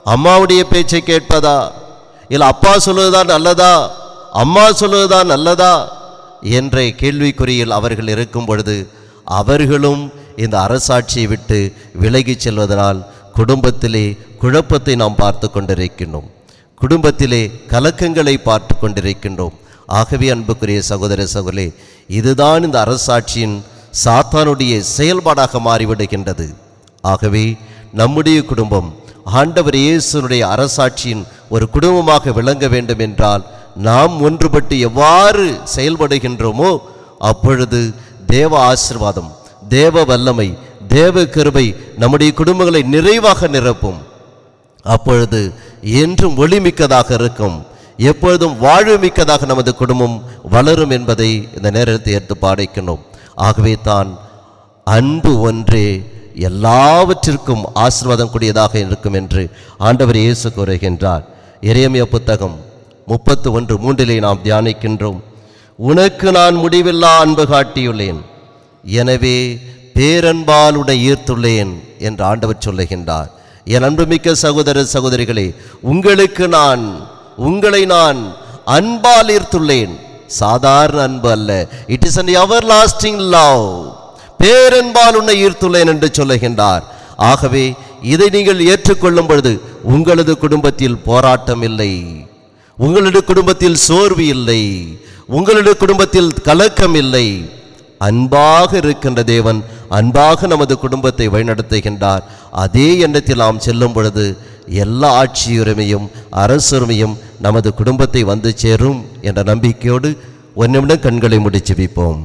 அம்மாவுடைய பேச்சை கேட்பதா இல்லை அப்பா சொல்வதுதான் நல்லதா அம்மா சொல்வதுதான் நல்லதா என்ற கேள்விக்குறியில் அவர்கள் இருக்கும் பொழுது அவர்களும் இந்த அரசாட்சியை விட்டு விலகிச் செல்வதனால் குடும்பத்திலே குழப்பத்தை நாம் பார்த்து கொண்டிருக்கின்றோம் குடும்பத்திலே கலக்கங்களை பார்த்து கொண்டிருக்கின்றோம் ஆகவே அன்புக்குரிய சகோதர சகோதரே இதுதான் இந்த அரசாட்சியின் சாத்தானுடைய செயல்பாடாக மாறிவிடுகின்றது ஆகவே நம்முடைய குடும்பம் ஆண்டவர் இயேசுனுடைய அரசாட்சியின் ஒரு குடும்பமாக விளங்க வேண்டும் என்றால் நாம் ஒன்றுபட்டு எவ்வாறு செயல்படுகின்றோமோ அப்பொழுது தேவ ஆசிர்வாதம் தேவ வல்லமை தேவ கிருபை நம்முடைய குடும்பங்களை நிறைவாக நிரப்பும் அப்பொழுது என்றும் ஒளிமிக்கதாக இருக்கும் எப்பொழுதும் வாழ்வுமிக்கதாக நமது குடும்பம் வளரும் என்பதை இந்த நேரத்தை எடுத்து பாடிக்கணும் ஆகவே தான் அன்பு ஒன்றே எல்லாவற்றிற்கும் ஆசீர்வாதம் கூடியதாக இருக்கும் என்று ஆண்டவர் இயேசு கூறுகின்றார் எரேமிய புத்தகம் முப்பத்து ஒன்று மூன்றிலே நாம் தியானிக்கின்றோம் உனக்கு நான் முடிவில்லா அன்பு காட்டியுள்ளேன் எனவே பேரன்பால் உன்னை ஈர்த்துள்ளேன் என்று ஆண்டவர் சொல்லுகின்றார் என் அன்புமிக்க சகோதர சகோதரிகளே உங்களுக்கு நான் உங்களை நான் அன்பால் ஈர்த்துள்ளேன் சாதாரண அன்பு அல்ல it is an everlasting love பேரன்பால் உன்னை ஈர்த்துள்ளேன் என்று சொல்லுகின்றார் ஆகவே இதை நீங்கள் ஏற்றுக்கொள்ளும் பொழுது உங்களது குடும்பத்தில் போராட்டம் இல்லை உங்களது குடும்பத்தில் சோர்வு இல்லை உங்களது குடும்பத்தில் கலக்கம் இல்லை அன்பாக இருக்கின்ற தேவன் அன்பாக நமது குடும்பத்தை வழிநடத்துகின்றார் அதே எண்ணத்தில் நாம் செல்லும் பொழுது எல்லா ஆட்சியுரிமையும் அரசுரிமையும் நமது குடும்பத்தை வந்து சேரும் என்ற நம்பிக்கையோடு ஒரு நிமிடம் கண்களை முடிச்சு வைப்போம்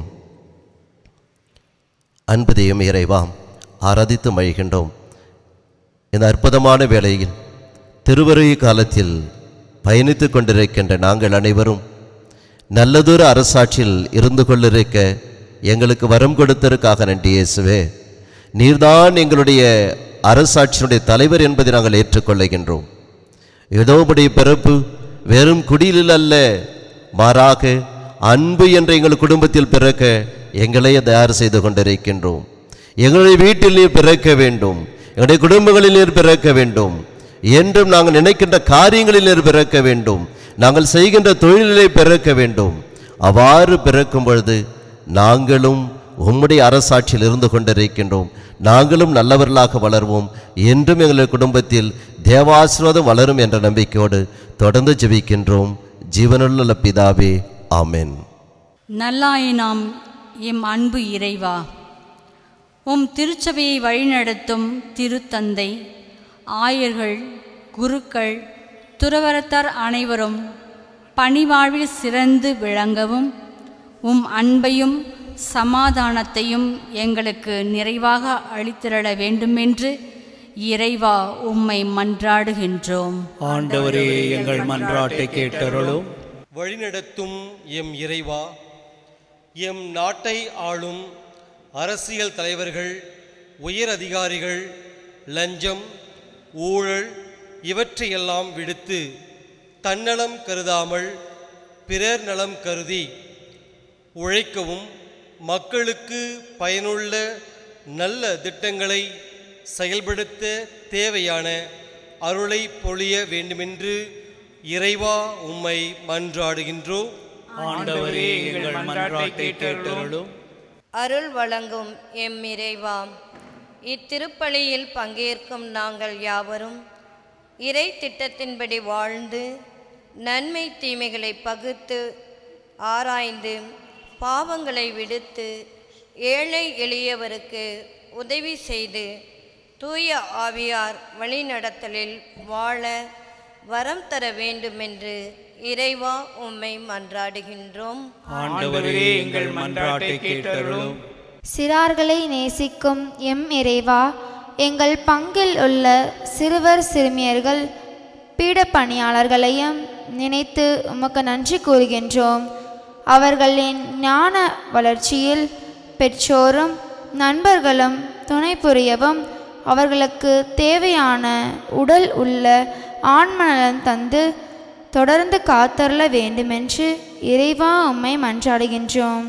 அன்பு தெய்வம் இறைவாம் ஆராதித்து மழிகின்றோம் இந்த அற்புதமான வேளையில் திருவருகை காலத்தில் பயணித்து கொண்டிருக்கின்ற நாங்கள் அனைவரும் நல்லதொரு அரசாட்சியில் இருந்து கொண்டிருக்க எங்களுக்கு வரம் கொடுத்ததற்காக நன்றி இயேசுவே நீர்தான் எங்களுடைய அரசாட்சியினுடைய தலைவர் என்பதை நாங்கள் ஏற்றுக்கொள்ளுகின்றோம் ஏதோ உடைய பிறப்பு வெறும் குடியில் அல்ல மாறாக அன்பு என்ற எங்கள் குடும்பத்தில் பிறக்க எங்களை தயார் செய்து கொண்டிருக்கின்றோம் எங்களுடைய வீட்டில் நீர் பிறக்க வேண்டும் எங்களுடைய குடும்பங்களில் நீர் பிறக்க வேண்டும் என்றும் நாங்கள் நினைக்கின்ற காரியங்களில் நீர் பிறக்க வேண்டும் நாங்கள் செய்கின்ற தொழிலிலே பிறக்க வேண்டும் அவ்வாறு பிறக்கும் பொழுது நாங்களும் உம்முடைய அரசாட்சியில் இருந்து கொண்டிருக்கின்றோம் நாங்களும் நல்லவர்களாக வளர்வோம் என்றும் எங்கள் குடும்பத்தில் தேவாசிர்வாதம் வளரும் என்ற நம்பிக்கையோடு தொடர்ந்து ஜெபிக்கின்றோம் ஜீவனுள்ள பிதாவே ஆமென் நல்லாயினாம் எம் அன்பு இறைவா உம் திருச்சபையை வழிநடத்தும் திருத்தந்தை ஆயர்கள் குருக்கள் துறவரத்தார் அனைவரும் பணிவாழ்வில் சிறந்து விளங்கவும் உம் அன்பையும் சமாதானத்தையும் எங்களுக்கு நிறைவாக அளித்திரள வேண்டுமென்று இறைவா உம்மை மன்றாடுகின்றோம் ஆண்டவரே எங்கள் மன்றாட்டை கேட்டருளும் வழிநடத்தும் எம் இறைவா எம் நாட்டை ஆளும் அரசியல் தலைவர்கள் உயர் அதிகாரிகள் லஞ்சம் ஊழல் இவற்றையெல்லாம் விடுத்து தன்னலம் கருதாமல் பிறர் நலம் கருதி உழைக்கவும் மக்களுக்கு பயனுள்ள நல்ல திட்டங்களை செயல்படுத்த தேவையான அருளை பொழிய வேண்டுமென்று இறைவா உம்மை மன்றாடுகின்றோம் ஆண்டவரே எங்கள் மன்றாட்டை கேட்டருளும் அருள் வழங்கும் எம் இறைவாம் இத்திருப்பலியில் பங்கேற்கும் நாங்கள் யாவரும் இறை திட்டத்தின்படி வாழ்ந்து நன்மை தீமைகளை பகுத்து ஆராய்ந்து பாவங்களை விடுத்து ஏழை எளியவருக்கு உதவி செய்து தூய ஆவியார் வழிநடத்தலில் வாழ வரம் தர வேண்டுமென்று இறைவா உம்மை மன்றாடுகின்றோம் ஆண்டவரே எங்கள் மன்றாட்டை கேட்டருளும் சிறார்களை நேசிக்கும் எம் இறைவா எங்கள் பங்கில் உள்ள சிறுவர் சிறுமியர்கள் பீடப் பணியாளர்களையும் நினைத்து உமக்கு நன்றி கூறுகின்றோம் அவர்களின் ஞான வளர்ச்சியில் பெற்றோரும் நண்பர்களும் துணை புரியவும் அவர்களுக்கு தேவையான உடல் உள்ள ஆன்மநலன் தந்து தொடர்ந்து காத்தருள வேண்டுமென்று இறைவா உம்மை மன்றாடுகின்றோம்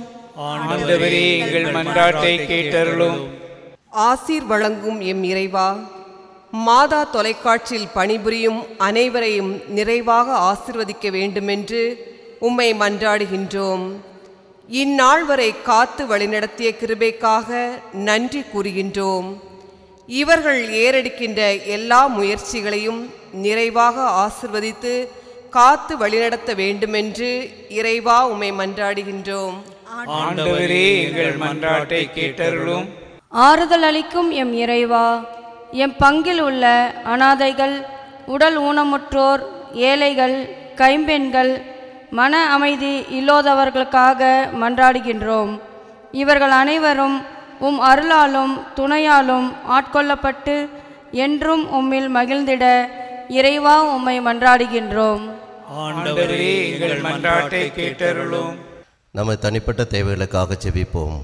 ஆண்டவரே எங்கள் மன்றாட்டை கேட்டருளும் ஆசீர் வழங்கும் எம் இறைவா மாதா தொலைக்காட்சியில் பணிபுரியும் அனைவரையும் நிறைவாக ஆசிர்வதிக்க வேண்டுமென்று உம்மை மன்றாடுகின்றோம் இந்நாள் வரை காத்து வழிநடத்திய கிருபைக்காக நன்றி கூறுகின்றோம் இவர்கள் ஏறெடுக்கின்ற எல்லா முயற்சிகளையும் நிறைவாக ஆசிர்வதித்து காத்து வழிநடத்த வேண்டுமென்று இறைவா உம்மை மன்றாடுகின்றோம் ஆண்டவரே எங்கள் மன்றாட்டை கேட்டருளும் ஆறுதல் அளிக்கும் எம் இறைவா எம் பங்கில் உள்ள அனாதைகள் உடல் ஊனமுற்றோர் ஏழைகள் கைம்பெண்கள் மன அமைதி இல்லாதவர்களுக்காக மன்றாடுகின்றோம் இவர்கள் அனைவரும் உம் அருளாலும் துணையாலும் ஆட்கொள்ளப்பட்டு என்றும் உம்மில் மகிழ்ந்திட இறைவா உம்மை மன்றாடுகின்றோம் ஆண்டவரே எங்கள் மன்றாட்டை கேட்டருளும் நம்ம தனிப்பட்ட தேவைகளுக்காக ஜெபிப்போம்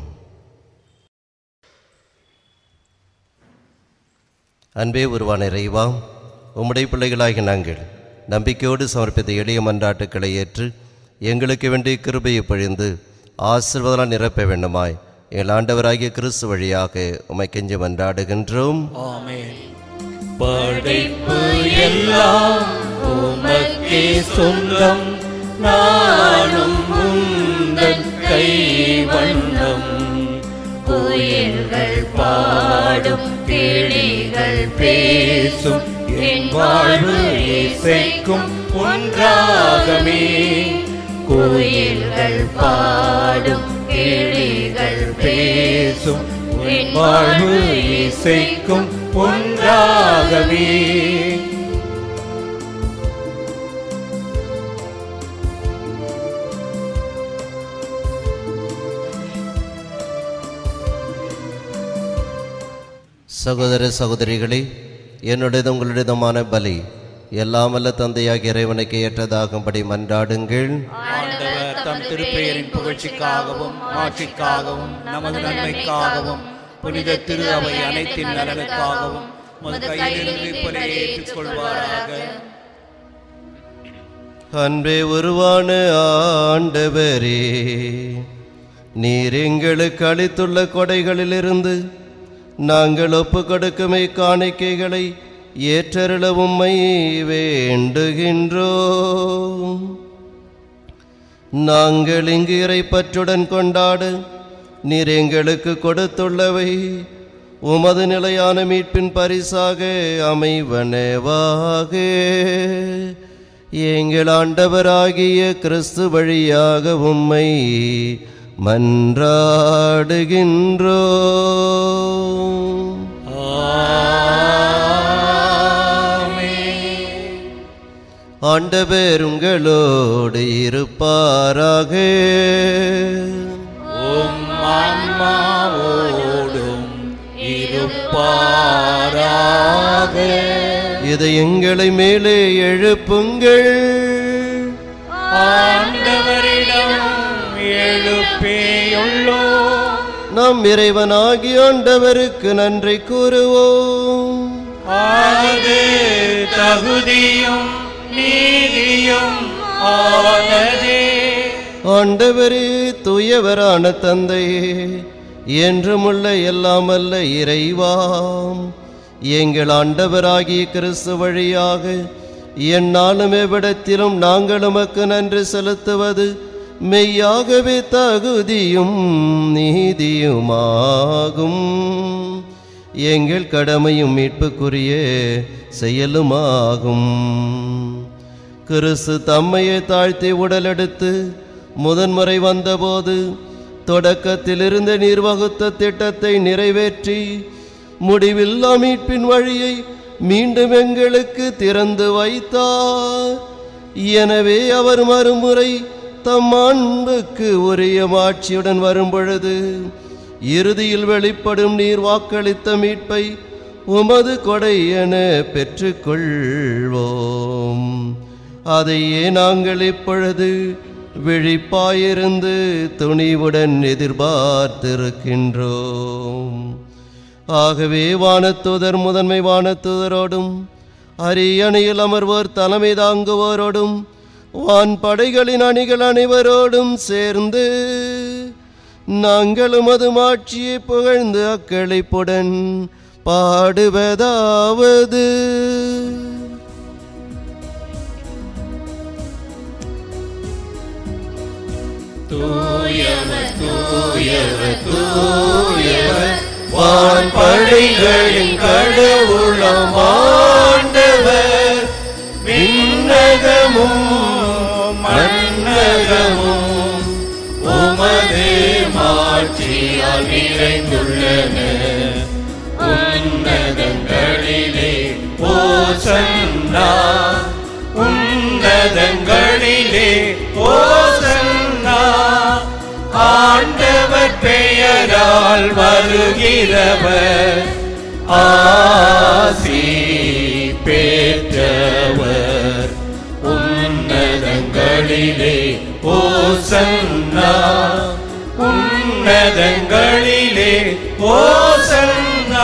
அன்பே உருவான இறைவா உம்முடைய பிள்ளைகளாகி நாங்கள் நம்பிக்கையோடு சமர்ப்பித்த எளிய மன்றாட்டுக்களை ஏற்று எங்களுக்கு வேண்டிய கிருபையை பொழிந்து ஆசிர்வாதம் நிரப்ப வேண்டுமாய் எங்கள் ஆண்டவராகிய கிறிஸ்து வழியாக உமை கெஞ்சி மன்றாடுகின்றோம் ஆமென் படைப்பு எல்லாம் உமக்கே சொந்தம் நானும் உந்தன் கை வண்ணம் கோயில்கள் பாடும் கிளிகள் பேசும் என் வாழ்வு இசைக்கும் ஒன்றாகவே கோயில்கள் பாடும் கிளிகள் பேசும் என் வாழ்வு இசைக்கும் ஒன்றாகவே சகோதர சகோதரிகளே என்னுடையது உங்களுடையதுமான பலி எல்லாம் வல்ல தந்தையாகிய இறைவனுக்கு ஏற்றதாகும்படி மன்றாடுங்கள் ஆண்டவர் தம் திருப்பெயரின் புகழ்ச்சிக்காகவும் ஆட்சிக்காகவும் நமது நன்மைக்காகவும் புனித திரு அவை அனைத்தின் நலனுக்காகவும் மது கையிலிருந்து இப்படியே ஏற்றுக்கொள்வாராக அன்பே உருவான ஆண்டவரே நீர் எங்களுக்கு அளித்துள்ள கொடைகளிலிருந்து நாங்கள் ஒப்பு கொடுக்குமே காணிக்கைகளை ஏற்றருள உம்மை வேண்டுகின்றோம் நாங்கள் இங்கு இறைப்பற்றுடன் கொண்டாட நீர் எங்களுக்கு கொடுத்துள்ளவை உமது நிலையான மீட்பின் பரிசாக அமைவனவாக எங்கள் ஆண்டவராகிய கிறிஸ்து வழியாக உம்மை மன்றாடுகின்றோம் ஆண்டவர் உங்களோடு இருப்பாராக உம் ஆன்மாவோடும் இருப்பாராக இதை எங்களை மேலே எழுப்புங்கள் ஆண்டவரிடம் எழுப்பேயுள்ளோ நம் இறைவனாகி ஆண்டவருக்கு நன்றி கூறுவோம் அது தகுதியும் நீதியும் ஆனதே ஆண்டவரே தூயவரான தந்தையே என்றுமுள்ள எல்லாமல்ல இறைவாம் எங்கள் ஆண்டவராகிய கிறிஸ்து வழியாக எந்நாளும் எவ்விடத்திலும் நாங்கள் உமக்கு நன்றி செலுத்துவது மெய்யாகவே தகுதியும் நீதியுமாகும் எங்கள் கடமையும் மீட்புக்குரிய செயலுமாகும் கிறிஸ்து தம்மையை தாழ்த்தி உடலெடுத்து முதன்முறை வந்தபோது தொடக்கத்திலிருந்து நீர் வகுத்த திட்டத்தை நிறைவேற்றி முடிவில்லா மீட்பின் வழியை மீண்டும் எங்களுக்கு திறந்து வைத்தார் எனவே அவர் மறுமுறை தம் அன்புக்கு உரிய மாட்சியுடன் வரும்பொழுது இறுதியில் வெளிப்படும் நீர் வாக்களித்த மீட்பை உமது கொடை என பெற்றுக்கொள்வோம் அதையே நாங்கள் இப்பொழுது விழிப்பாயிருந்து துணிவுடன் எதிர்பார்த்திருக்கின்றோம் ஆகவே வானத்தூதர் முதன்மை வானத்தூதரோடும் அரியணையில் அமர்வோர் தலைமை தாங்குவோரோடும் வான் படைகளின் அணிகள் அனைவரோடும் சேர்ந்து நாங்களும் அது மாட்சியை புகழ்ந்து அக்களிப்புடன் பாடுவதாவது தூயவர் தூயவர் தூயவர் வான்படைகளின் கடவுளம் ஆண்டவர் விண்ணகமும் மன்னகமும் உமது மாட்சியால் நிறைந்துள்ளன உன்னதங்களிலே ஓசன்னா உன்னதங்களிலே ஓசன்னா ஆண்டவர் பெயரால் வருகிறவர் ஆசி பெற்றவர் உன்னதங்களிலே ஓசன்னா உன்னதங்களிலே ஓசன்னா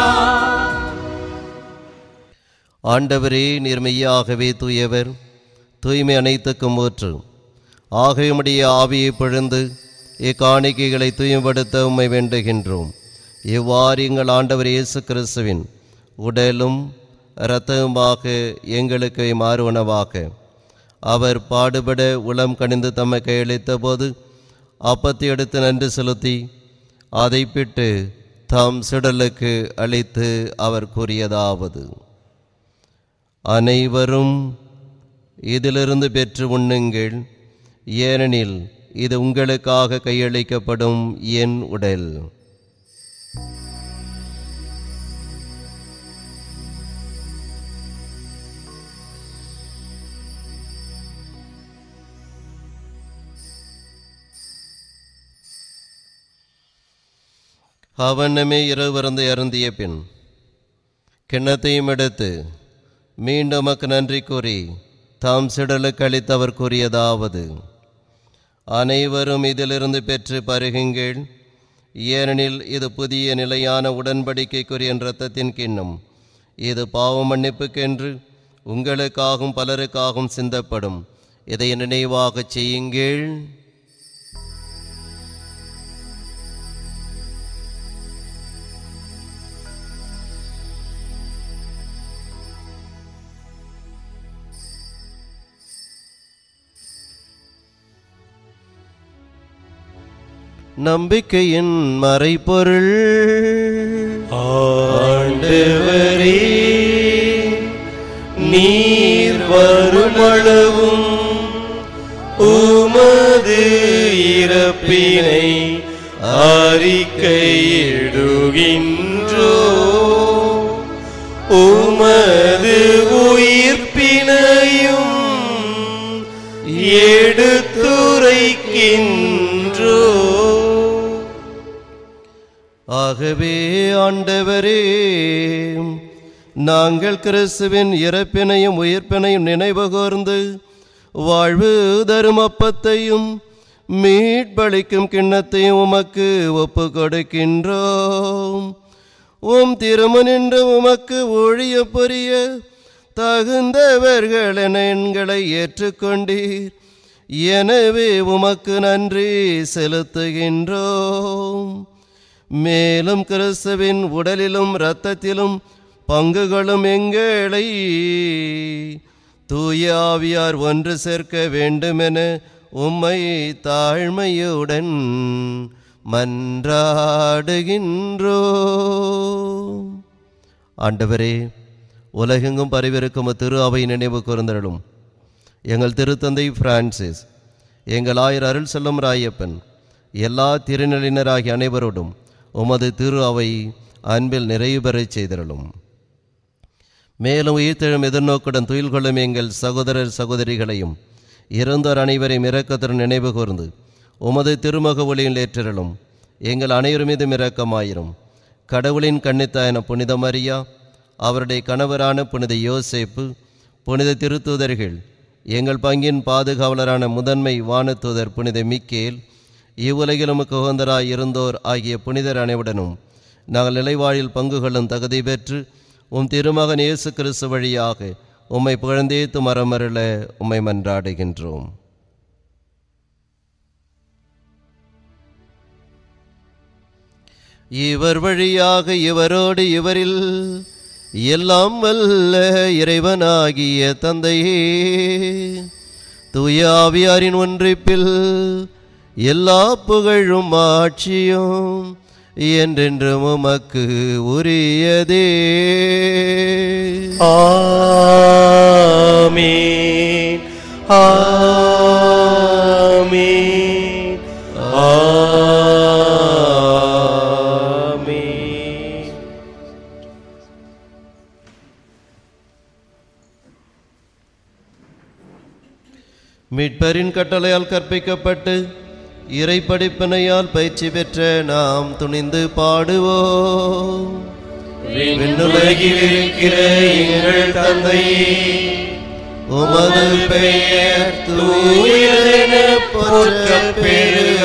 ஆண்டவரே நீர்மையாகவே தூயவர் தூய்மை அனைத்துக்கும் ஊற்று ஆகவே உம்முடைய ஆவியை பொழுந்து இக்காணிக்கைகளை தூய்மைப்படுத்த உம்மை வேண்டுகின்றோம் இவ்வாறு எங்கள் ஆண்டவர் இயேசு கிறிஸ்துவின் உடலும் இரத்தமுமாக எங்களுக்கு மாறுவனவாக அவர் பாடுபட உளம் கணிந்து தம்மை கையளித்த போது அப்பத்தை எடுத்து நன்றி செலுத்தி அதை பிட்டு தாம் சிடலுக்கு அளித்து அவர் கூறியதாவது அனைவரும் இதிலிருந்து பெற்று உண்ணுங்கள் ஏனெனில் இது உங்களுக்காக கையளிக்கப்படும் என் உடல் அவனமே இரவிருந்து அருந்திய பின் கிண்ணத்தையும் எடுத்து மீண்டும் உமக்கு நன்றி கூறி தாம் சிடலுக்கு அளித்தவர் கூறியதாவது அனைவரும் இதிலிருந்து பெற்று பருகுங்கள் ஏனெனில் இது புதிய நிலையான உடன்படிக்கைக்குரிய இரத்தத்தின் கிண்ணம் இது பாவ மன்னிப்புக்கென்று உங்களுக்காகவும் பலருக்காகவும் சிந்தப்படும் இதை நினைவாகச் செய்யுங்கள் நம்பிக்கையின் மறைபொருள் ஆண்டவரே நீர் வருமளவும் உமது இறப்பினை அறிக்கையிடுகின்றோ உமது உயிர்ப்பினையும் எடுத்துரைக்கின்றோ ஆகவே ஆண்டவரே நாங்கள் கிறிஸ்துவின் இறப்பினையும் உயிர்ப்பினையும் நினைவு கூர்ந்து வாழ்வு தரும் அப்பத்தையும் மீட்பளிக்கும் கிண்ணத்தையும் உமக்கு ஒப்பு கொடுக்கின்றோம் உம் திருமனின்று உமக்கு ஊழிய புரிய தகுந்தவர்கள் என எண்களை ஏற்றுக்கொண்டீர் எனவே உமக்கு நன்றி செலுத்துகின்றோம் மேலும் கிறிஸ்துவின் உடலிலும் இரத்தத்திலும் பங்குகளும் எங்களை தூய ஆவியார் ஒன்று சேர்க்க வேண்டுமென உம்மை தாழ்மையுடன் மன்றாடுகின்றோம் ஆண்டவரே உலகெங்கும் பரவிருக்கும் திரு அவை நினைவு கூர்ந்தருளும் எங்கள் திருத்தந்தை பிரான்சிஸ் எங்கள் ஆயர் அருள் செல்லும் ராயப்பன் எல்லா திருநிலையினராகிய அனைவரோடும் உமது திரு அவை அன்பில் நிறைவு பெறச் செய்திருளும் மேலும் உயிர்த்தெழும் எதிர்நோக்குடன் துயில் கொள்ளும் எங்கள் சகோதரர் சகோதரிகளையும் இறந்தோர் அனைவரையும் இரக்கத்துடன் நினைவு கூர்ந்து உமது திருமுக ஒளியில் ஏற்றிருளும் எங்கள் அனைவரும் மீதும் இரக்கமாயிரும் கடவுளின் கண்ணித்தாயன புனித மரியா அவருடைய கணவரான புனித யோசேப்பு புனித திருத்தூதர்கள் எங்கள் பங்கின் பாதுகாவலரான முதன்மை வானதூதர் புனித மிக்கேல் இவ்வுலகில் உமக்கு உகந்தராய் இருந்தோர் ஆகிய புனிதர் அனைவுடனும் நாங்கள் நிலைவாழில் பங்கு கொள்ளும் தகுதி பெற்று உம் திருமகன் இயேசு கிறிஸ்து வழியாக உம்மை புகழ்ந்தேத்து மரமருள உம்மை மன்றாடுகின்றோம் இவர் வழியாக இவரோடு இவரில் எல்லாம் வல்ல இறைவனாகிய தந்தையே தூய ஆவியாரின் ஒன்றிப்பில் எல்லா புகழும் ஆட்சியும் என்றென்றும் உமக்கு உரியதே ஆமீன் ஆமீன் ஆமீன் மீட்பரின் கட்டளையால் கற்பிக்கப்பட்டு இறை படிப்பினையால் பயிற்சி பெற்ற நாம் துணிந்து பாடுவோம் விண்ணுலகில் இருக்கிற எங்கள் தந்தையே உமது பெயர் தூயதென போற்றப் பெறுக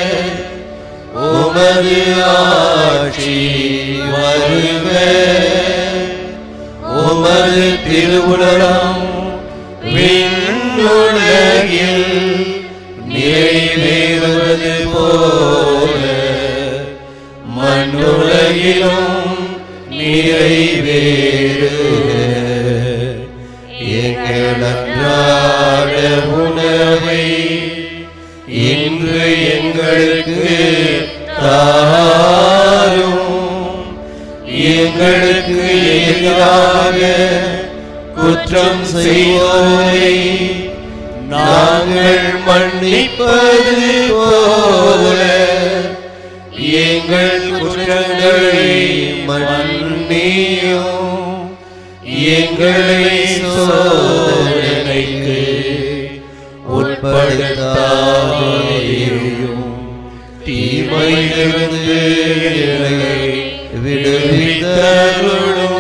உமது ஆட்சி வருக உமது திருவுளம் விண்ணுலகில் நிறைவேறுவது போல மண்ணுலகிலும் நிறைவேறுக எங்கள் அன்றாட உணவை இன்று எங்களுக்கு தாரும் எங்களுக்கு எதிராக குற்றம் செய்வோரை நாங்கள் மன்னிப்பது போல எங்கள் குற்றங்களை மன்னியும் எங்களை சோதனைக்கு உட்படுத்தாதேயும் தீமையிலிருந்து எங்களை விடுவித்தருளும்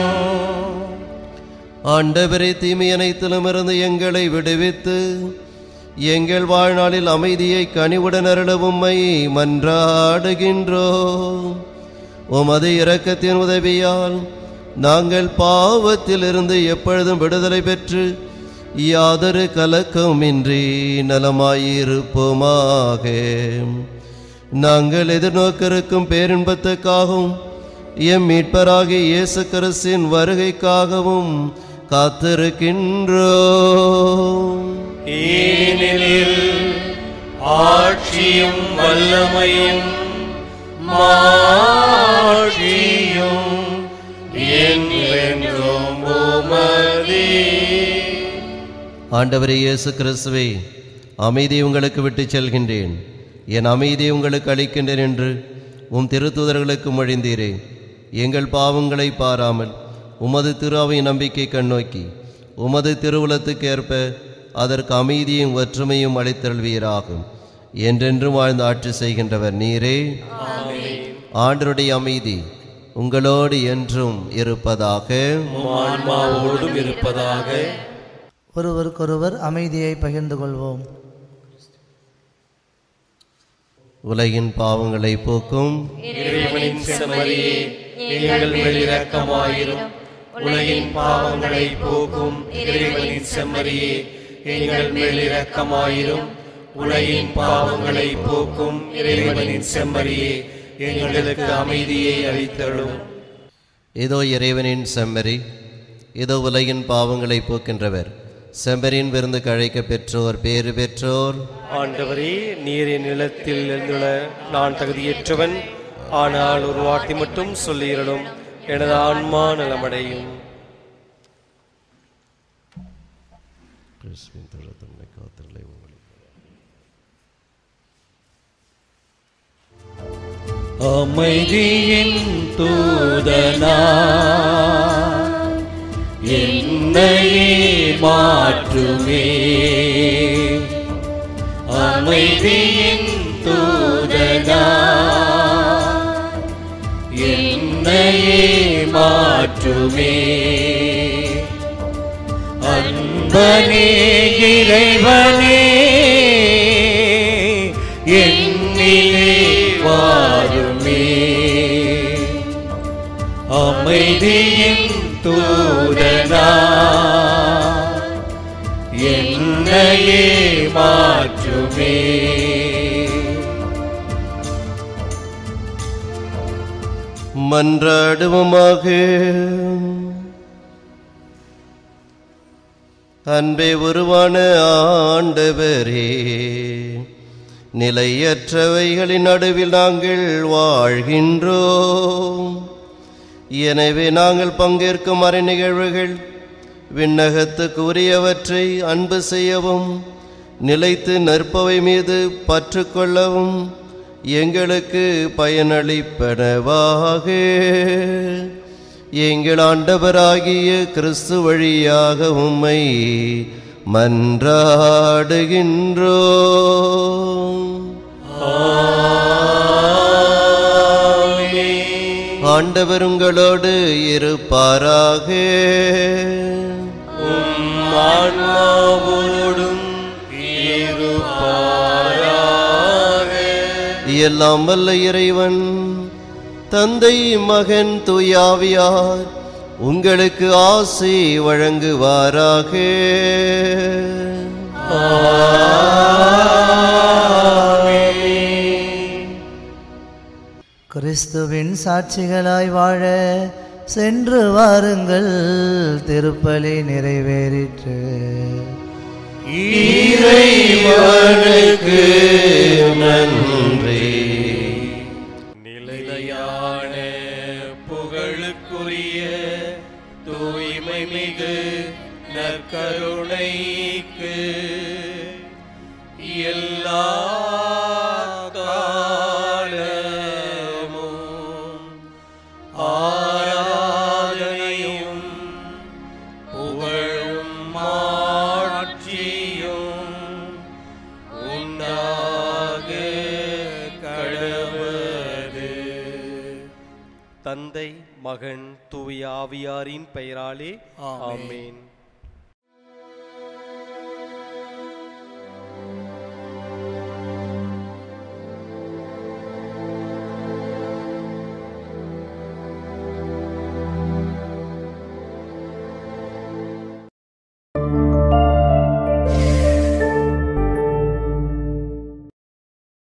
ஆண்டவரை தீமை அனைத்திலும் இருந்து எங்களை விடுவித்து எங்கள் வாழ்நாளில் அமைதியை கனிவுடன் அருள உம்மை மன்றாடுகின்றோம் உமது இரக்கத்தின் உதவியால் நாங்கள் பாவத்திலிருந்து எப்பொழுதும் விடுதலை பெற்று யாதொரு கலக்கமின்றி நலமாயிருப்போமாக நாங்கள் எதிர்நோக்கிருக்கும் பேரின்பத்துக்காகவும் எம் மீட்பராகிய இயேசு கிறிஸ்தின் வருகைக்காகவும் காத்திருக்கின்றோம் ஏனெனில் ஆட்சியும் வல்லமையும் மாட்சியும் என்றென்றும் உமதே ஆண்டவரே இயேசு கிறிஸ்துவே அமைதியை உங்களுக்கு விட்டுச் செல்கின்றேன் என் அமைதியை உங்களுக்கு அளிக்கின்றேன் என்று உம் திருத்துதர்களுக்கு மொழிந்தீரே எங்கள் பாவங்களை பாராமல் உமது திருவை நம்பிக்கை கண்ணோக்கி உமது திருவுலத்துக்கு ஏற்ப அதற்கு அமைதியும் ஒற்றுமையும் அளித்தல்வீராகும் என்றென்றும் வாழ்ந்து ஆட்சி செய்கின்றவர் நீரே ஆண்டருடைய அமைதி உங்களோடு என்றும் இருப்பதாக ஆன்மாவோடும் இருப்பதாக ஒருவருக்கொருவர் அமைதியை பகிர்ந்து கொள்வோம் உலகின் பாவங்களை போக்கும் இறைவனின் செம்மறியே எங்கள் மேல் இரக்கமாயிரும் உலகின் பாவங்களை போக்கும் இறைவனின் செம்மறியே எங்கள் மேல் இரக்கமாயிரும் உலகின் பாவங்களை போக்கும் இறைவனின் செம்மறியே எங்களுக்கு அமைதியை அளித்தருளும் இதோ இறைவனின் செம்மறி இதோ உலகின் பாவங்களை போக்கின்றவர் செம்மறியின் விருந்துக்கு அழைக்க பெற்றோர் பேறு பெற்றோர் ஆண்டவரே நீர் என் நிலத்தில் எழுந்துள்ள நான் தகுதியற்றவன் ஆனால் ஒரு வார்த்தை மட்டும் சொல்லிடலும் எனது ஆன்மா நலமடையும் அமைதியின் தூதனா என்னையே மாற்றுமே அமைதியின் தூதனா என்னையே மாற்றுமே அன்பனே இறைவனே என்னிலே வாருமே அமைதியின் தூதனா என்னையே மாற்றுமே மன்றாடுவோமாக அன்பே உருவான ஆண்டவரே நிலையற்றவைகளின் நடுவில் நாங்கள் வாழ்கின்றோம் எனவே நாங்கள் பங்கேற்கும் அரை நிகழ்வுகள் விண்ணகத்துக்கு உரியவற்றை அன்பு செய்யவும் நிலைத்து நிற்பவை மீது பற்று கொள்ளவும் எங்களுக்கு பயனளிப்பனவாக எங்கள் ஆண்டவராகிய கிறிஸ்து வழியாக உம்மை மன்றாடுகின்றோம் ஆண்டவர் உங்களோடு இருப்பாராக ஆன்மாவோடும் இருப்பாராக எல்லாம் வல்ல இறைவன் தந்தை மகன் தூயாவியார் உங்களுக்கு ஆசி வழங்குவாராக கிறிஸ்துவின் சாட்சிகளாய் வாழ சென்று வாருங்கள் திருப்பலி நிறைவேறிற்று இறைவனுக்கு நன்றி நிலையான புகழுக்குரிய தூய்மை மிகு நற்கருணைக்கு எல்லா காலமும் ஆராதனையும் புகழும் மாட்சியும் உண்டாக கடவது தந்தை மகன் தூய ஆவியாரின் பெயராலே ஆமென். ஆமென்